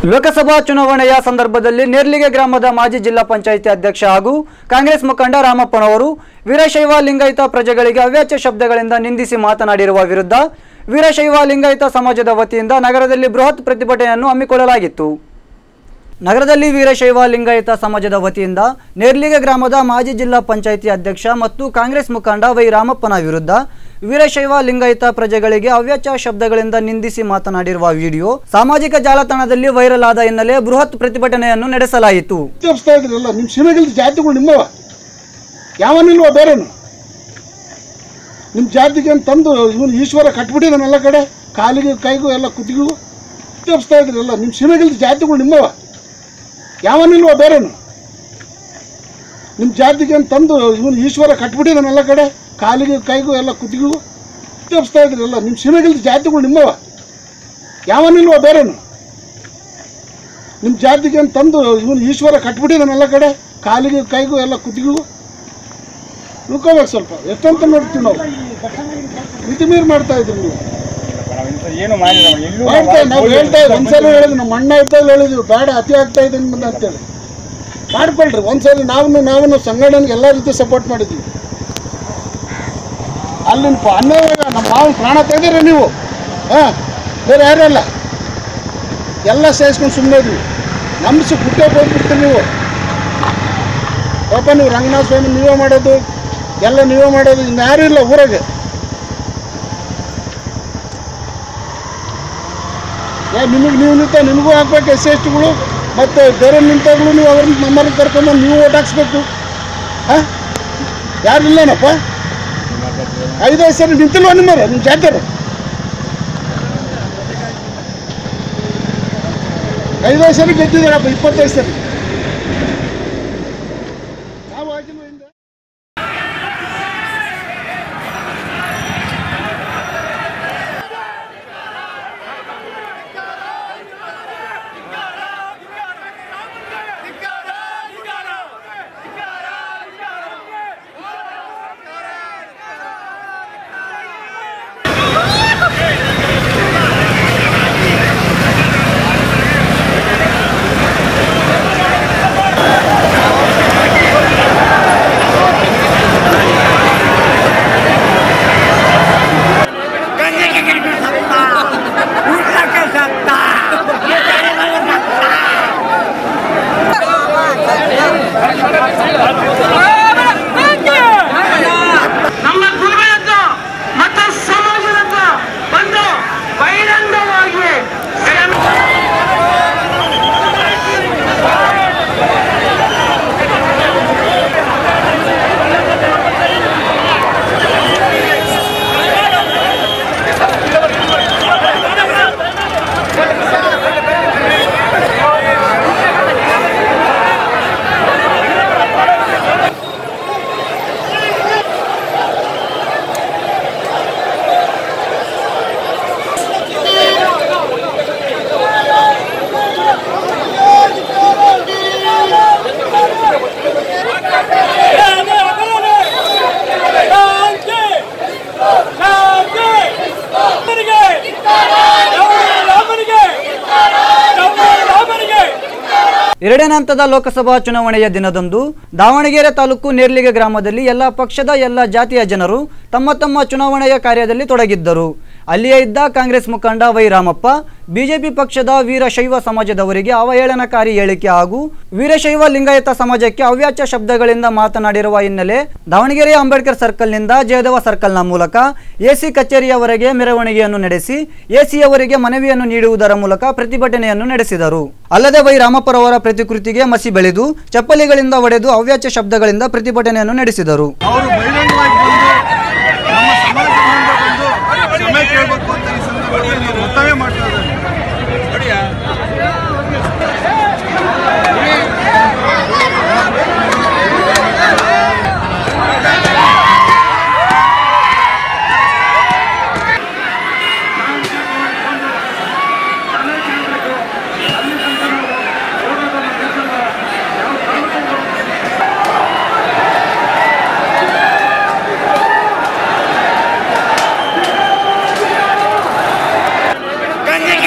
ಲೋಕಸಭಾ ಚುನಾವಣೆಯ ಸಂದರ್ಭದಲ್ಲಿ ನೇರ್ಲಿಗೆ ಗ್ರಾಮದ ಮಾಜಿ ಜಿಲ್ಲಾ ಪಂಚಾಯಿತಿ ಅಧ್ಯಕ್ಷ ಹಾಗೂ ಕಾಂಗ್ರೆಸ್ ಮುಖಂಡ ರಾಮಪ್ಪನವರು ವೀರಶೈವ ಲಿಂಗಾಯತ ಪ್ರಜೆಗಳಿಗೆ ಅವ್ಯಾಚ್ಯ ಶಬ್ದಗಳಿಂದ ನಿಂದಿಸಿ ಮಾತನಾಡಿರುವ ವಿರುದ್ಧ ವೀರಶೈವ ಲಿಂಗಾಯತ ಸಮಾಜದ ವತಿಯಿಂದ ನಗರದಲ್ಲಿ ಬೃಹತ್ ಪ್ರತಿಭಟನೆಯನ್ನು ಹಮ್ಮಿಕೊಳ್ಳಲಾಗಿತ್ತು ನಗರದಲ್ಲಿ ವೀರಶೈವ ಲಿಂಗಾಯತ ಸಮಾಜದ ವತಿಯಿಂದ ನೇರ್ಲಿಗೆ ಗ್ರಾಮದ ಮಾಜಿ ಜಿಲ್ಲಾ ಪಂಚಾಯಿತಿ ಅಧ್ಯಕ್ಷ ಮತ್ತು ಕಾಂಗ್ರೆಸ್ ಮುಖಂಡ ವೈ ರಾಮಪ್ಪನ ವಿರುದ್ಧ ವೀರಶೈವ ಲಿಂಗಾಯತ ಪ್ರಜೆಗಳಿಗೆ ಅವ್ಯಾಚ್ಯ ಶಬ್ದಗಳಿಂದ ನಿಂದಿಸಿ ಮಾತನಾಡಿರುವ ವಿಡಿಯೋ ಸಾಮಾಜಿಕ ಜಾಲತಾಣದಲ್ಲಿ ವೈರಲ್ ಆದ ಹಿನ್ನೆಲೆ ಬೃಹತ್ ಪ್ರತಿಭಟನೆಯನ್ನು ನಡೆಸಲಾಯಿತು ತಪ್ಪಿಸ್ತಾ ಇದ್ರಲ್ಲ ನಿಮ್ಮ ಸೀಮೆಗಿಲ್ದ ಜಾತಿಗಳು ನಿಮ್ಮವ ಯಾವನಿಲ್ವ ಬೇರೆನು ನಿಮ್ಮ ಜಾತಿಗೆ ಅಂತ ತಂದು ಇವನು ಈಶ್ವರ ಕಟ್ಬಿಟ್ಟಿದ್ದಾನೆ ಎಲ್ಲ ಕಡೆ ಕಾಲಿಗೆ ಕೈಗೂ ಎಲ್ಲ ಕುತ್ತಿಗೂ ತಪ್ಪಿಸ್ತಾ ಇದ್ರಲ್ಲ ನಿಮ್ಮ ಸೀಮೆಗಿಲ್ದ ಜಾತಿಗಳು ನಿಮ್ಮವ ಯಾವನಿಲ್ವ ಬೇರೆನು ನಿಮ್ಮ ಜಾತಿಗೆ ಅಂತ ತಂದು ಇವನು ಈಶ್ವರ ಕಟ್ಬಿಟ್ಟಿದ್ದಾನೆ ಎಲ್ಲ ಕಡೆ ಕಾಲಿಗೆ ಕೈಗೂ ಎಲ್ಲ ಕುತ್ತಿಗೂ ತಪ್ಪಿಸ್ತಾ ಇದ್ರಲ್ಲ ನಿಮ್ಮ ಸೀಮೆಗಿಲ್ದ ಜಾತಿಗಳು ನಿಮ್ಮವ ಯಾವನಿಲ್ವ ಬೇರೆನು ನಿಮ್ಮ ಜಾತಿಗೆ ಅಂತ ತಂದು ಇವನು ಈಶ್ವರ ಕಟ್ಬಿಟ್ಟಿದ್ದಾನೆ ಎಲ್ಲ ಕಡೆ ಕಾಲಿಗೆ ಕೈಗೂ ಎಲ್ಲ ಕುತ್ತಿಗೂ ಉಳ್ಕೋಬೇಕು ಸ್ವಲ್ಪ ಎಷ್ಟಂತ ನೋಡ್ತೀವಿ ನಾವು ಮಿತಿ ಮೀರಿ ಮಾಡ್ತಾ ಇದ್ರಿ ನೀವು ಏನು ಮಾಡಿಲ್ಲ ನಾವು ಎಲ್ಲೂ ಮಾಡ್ತಾ ನಾವು ಹೇಳ್ತಾ ಇದ್ವಿ ಒಂದ್ಸಲ ಹೇಳಿದ್ವಿ ನಮ್ಮ ಅಣ್ಣ ಇದ್ದಾಗ ಹೇಳಿದ್ವಿ ಬೇಡ ಅತಿ ಆಗ್ತಾ ಇದೆ ನಿಮ್ಮದು ಅಂತೇಳಿ ಮಾಡ್ಕೊಳ್ರಿ ಒಂದ್ಸಲ ನಾವು ನಾವು ಸಂಘಟನೆಗೆ ಎಲ್ಲ ರೀತಿ ಸಪೋರ್ಟ್ ಮಾಡಿದ್ವಿ ಅಲ್ಲಿ ಅನ್ನೋವಾಗ ನಮ್ಮ ಮಾವನ ಪ್ರಾಣ ತೆಗೆದಿರ ನೀವು ಹಾಂ ಬೇರೆ ಯಾರಲ್ಲ ಎಲ್ಲ ಸೇರಿಸ್ಕೊಂಡು ಸುಮ್ಮನೆ ಇದ್ವಿ ನಂಬಿಸಿ ಕುಟ್ಟೆ ಹೋಗ್ಬಿಡ್ತೀರಿ ನೀವು ಪಾಪ ನೀವು ರಂಗನಾಥ ಸ್ವಾಮಿ ನೀವೇ ಮಾಡೋದು ಎಲ್ಲ ನೀವೇ ಮಾಡೋದು ಇನ್ನು ಯಾರೂ ಇಲ್ಲ ಊರಾಗೆ ಏ ನಿಮಗೆ ನೀವು ನಿಂತ ನಿಮಗೂ ಹಾಕ್ಬೇಕು ಎಸ್ ಸಿ ಎಸ್ ಟಿಗಳು ಮತ್ತು ಬೇರೆ ನಿಂತಾಗಲೂ ನೀವು ಅವ್ರನ್ನ ನಮ್ಮಲ್ಲಿ ಕರ್ಕೊಂಡು ನೀವು ಓಟ್ ಹಾಕ್ಸ್ಬೇಕು ಹಾಂ ಯಾರು ಇಲ್ಲೇನಪ್ಪ ಐದೈದು ಸರಿ ನಿಂತಿಲ್ವ ನಿಮ್ಮರು ನಿಮ್ಮ ಜಾತಿಯರು ಐದೈದು ಸರಿ ಗೆದ್ದಿದ್ದಾರಪ್ಪ ಇಪ್ಪತ್ತೈದು ಸರಿ ನಾವು ಆಗಿಲ್ವ ಹಿಂದೆ ನಮ್ಮ ಗುರುಗಳಂತ ಮತ್ತು ಸಮಾಜದಂತ ಬಂದು ಬಹಿರಂಗವಾಗಿ ಎರಡನೇ ಹಂತದ ಲೋಕಸಭಾ ಚುನಾವಣೆಯ ದಿನದಂದು ದಾವಣಗೆರೆ ತಾಲೂಕು ನೇರ್ಲಿಗೆ ಗ್ರಾಮದಲ್ಲಿ ಎಲ್ಲ ಪಕ್ಷದ ಎಲ್ಲ ಜಾತಿಯ ಜನರು ತಮ್ಮ ತಮ್ಮ ಚುನಾವಣೆಯ ಕಾರ್ಯದಲ್ಲಿ ತೊಡಗಿದ್ದರು ಅಲ್ಲಿಯೇ ಇದ್ದ ಕಾಂಗ್ರೆಸ್ ಮುಖಂಡ ವೈ ರಾಮಪ್ಪ ಬಿಜೆಪಿ ಪಕ್ಷದ ವೀರಶೈವ ಸಮಾಜದವರಿಗೆ ಅವಹೇಳನಕಾರಿ ಹೇಳಿಕೆ ಹಾಗೂ ವೀರಶೈವ ಲಿಂಗಾಯತ ಸಮಾಜಕ್ಕೆ ಅವ್ಯಾಚ್ಯ ಶಬ್ದಗಳಿಂದ ಮಾತನಾಡಿರುವ ಹಿನ್ನೆಲೆ ದಾವಣಗೆರೆ ಅಂಬೇಡ್ಕರ್ ಸರ್ಕಲ್ನಿಂದ ಜಯದೇವ ಸರ್ಕಲ್ನ ಮೂಲಕ ಎಸಿ ಕಚೇರಿಯವರೆಗೆ ಮೆರವಣಿಗೆಯನ್ನು ನಡೆಸಿ ಎಸಿಯವರಿಗೆ ಮನವಿಯನ್ನು ನೀಡುವುದರ ಮೂಲಕ ಪ್ರತಿಭಟನೆಯನ್ನು ನಡೆಸಿದರು ಅಲ್ಲದೆ ವೈ ರಾಮಪ್ಪರವರ ಪ್ರತಿಕೃತಿಗೆ ಮಸಿ ಬೆಳೆದು ಚಪ್ಪಲಿಗಳಿಂದ ಹೊಡೆದು ಅವ್ಯಾಚ್ಯ ಶಬ್ದಗಳಿಂದ ಪ್ರತಿಭಟನೆಯನ್ನು ನಡೆಸಿದರು ಅವರು ಬಹಿರಂಗವಾಗಿ ಬಂದು ನಮ್ಮ ಸಮಾಜದಿಂದ ಬಂದು ಕ್ಷಮೆ ಕೇಳಬೇಕು ಅಂತ ಈ ಸಂದರ್ಭದಲ್ಲಿ ನಾವು ಒತ್ತಾಯ ಮಾಡ್ತಾ ಇದ್ದೇವೆ ಗಂಜಿ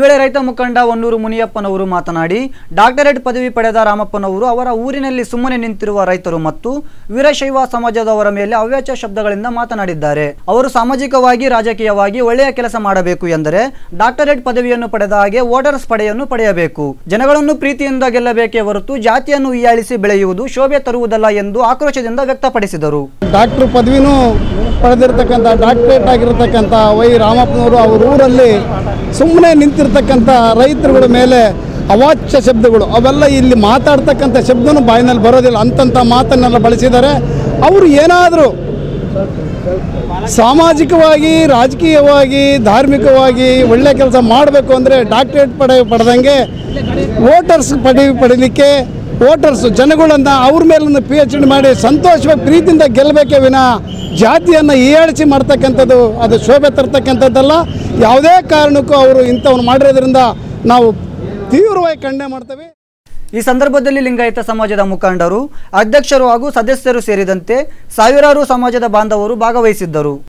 ವೇಳೆ ರೈತ ಮುಖಂಡ ಹೊನ್ನೂರು ಮುನಿಯಪ್ಪನವರು ಮಾತನಾಡಿ ಡಾಕ್ಟರೇಟ್ ಪದವಿ ಪಡೆದ ರಾಮಪ್ಪನವರು ಅವರ ಊರಿನಲ್ಲಿ ಸುಮ್ಮನೆ ನಿಂತಿರುವ ರೈತರು ಮತ್ತು ವೀರಶೈವ ಸಮಾಜದವರ ಮೇಲೆ ಅವ್ಯಾಚ ಶಬ್ದಗಳಿಂದ ಮಾತನಾಡಿದ್ದಾರೆ ಅವರು ಸಾಮಾಜಿಕವಾಗಿ ರಾಜಕೀಯವಾಗಿ ಒಳ್ಳೆಯ ಕೆಲಸ ಮಾಡಬೇಕು ಎಂದರೆ ಡಾಕ್ಟರೇಟ್ ಪದವಿಯನ್ನು ಪಡೆದ ಹಾಗೆ ವೋಟರ್ಸ್ ಪಡೆಯನ್ನು ಪಡೆಯಬೇಕು ಜನಗಳನ್ನು ಪ್ರೀತಿಯಿಂದ ಗೆಲ್ಲಬೇಕೇ ಹೊರತು ಜಾತಿಯನ್ನು ಹೀಯಾಳಿಸಿ ಬೆಳೆಯುವುದು ಶೋಭೆ ತರುವುದಲ್ಲ ಎಂದು ಆಕ್ರೋಶದಿಂದ ವ್ಯಕ್ತಪಡಿಸಿದರು ಡಾಕ್ಟ್ರ್ ಪದವಿನೂ ಪಡೆದಿರ್ತಕ್ಕಂಥ ಡಾಕ್ಟ್ರೇಟ್ ಆಗಿರ್ತಕ್ಕಂಥ ವೈ ರಾಮಪ್ಪನವರು ಅವ್ರ ಊರಲ್ಲಿ ಸುಮ್ಮನೆ ನಿಂತಿರ್ತಕ್ಕಂಥ ರೈತರುಗಳ ಮೇಲೆ ಅವಾಚ್ಯ ಶಬ್ದಗಳು ಅವೆಲ್ಲ ಇಲ್ಲಿ ಮಾತಾಡ್ತಕ್ಕಂಥ ಶಬ್ದನೂ ಬಾಯಿನಲ್ಲಿ ಬರೋದಿಲ್ಲ ಅಂತಂಥ ಮಾತನ್ನೆಲ್ಲ ಬಳಸಿದ್ದಾರೆ ಅವರು ಏನಾದರೂ ಸಾಮಾಜಿಕವಾಗಿ ರಾಜಕೀಯವಾಗಿ ಧಾರ್ಮಿಕವಾಗಿ ಒಳ್ಳೆ ಕೆಲಸ ಮಾಡಬೇಕು ಅಂದರೆ ಡಾಕ್ಟ್ರೇಟ್ ಪಡೆ ಪಡೆದಂಗೆ ವೋಟರ್ಸ್ ಪದವಿ ಪಡೀಲಿಕ್ಕೆ ವೋಟರ್ಸ್ ಜನಗಳನ್ನು ಅವ್ರ ಮೇಲೊಂದು ಪಿ ಎಚ್ ಡಿ ಮಾಡಿ ಸಂತೋಷವಾಗಿ ಪ್ರೀತಿಯಿಂದ ಗೆಲ್ಲಬೇಕೇ ವಿನ ಜಾತಿಯನ್ನು ಹೀಯಾಳಿಸಿ ಮಾಡ್ತಕ್ಕಂಥದ್ದು ಅದು ಶೋಭೆ ತರ್ತಕ್ಕಂಥದ್ದಲ್ಲ ಯಾವುದೇ ಕಾರಣಕ್ಕೂ ಅವರು ಇಂಥವ್ನು ಮಾಡಿರೋದ್ರಿಂದ ನಾವು ತೀವ್ರವಾಗಿ ಖಂಡನೆ ಮಾಡ್ತೇವೆ ಈ ಸಂದರ್ಭದಲ್ಲಿ ಲಿಂಗಾಯತ ಸಮಾಜದ ಮುಖಂಡರು ಅಧ್ಯಕ್ಷರು ಹಾಗೂ ಸದಸ್ಯರು ಸೇರಿದಂತೆ ಸಾವಿರಾರು ಸಮಾಜದ ಬಾಂಧವರು ಭಾಗವಹಿಸಿದ್ದರು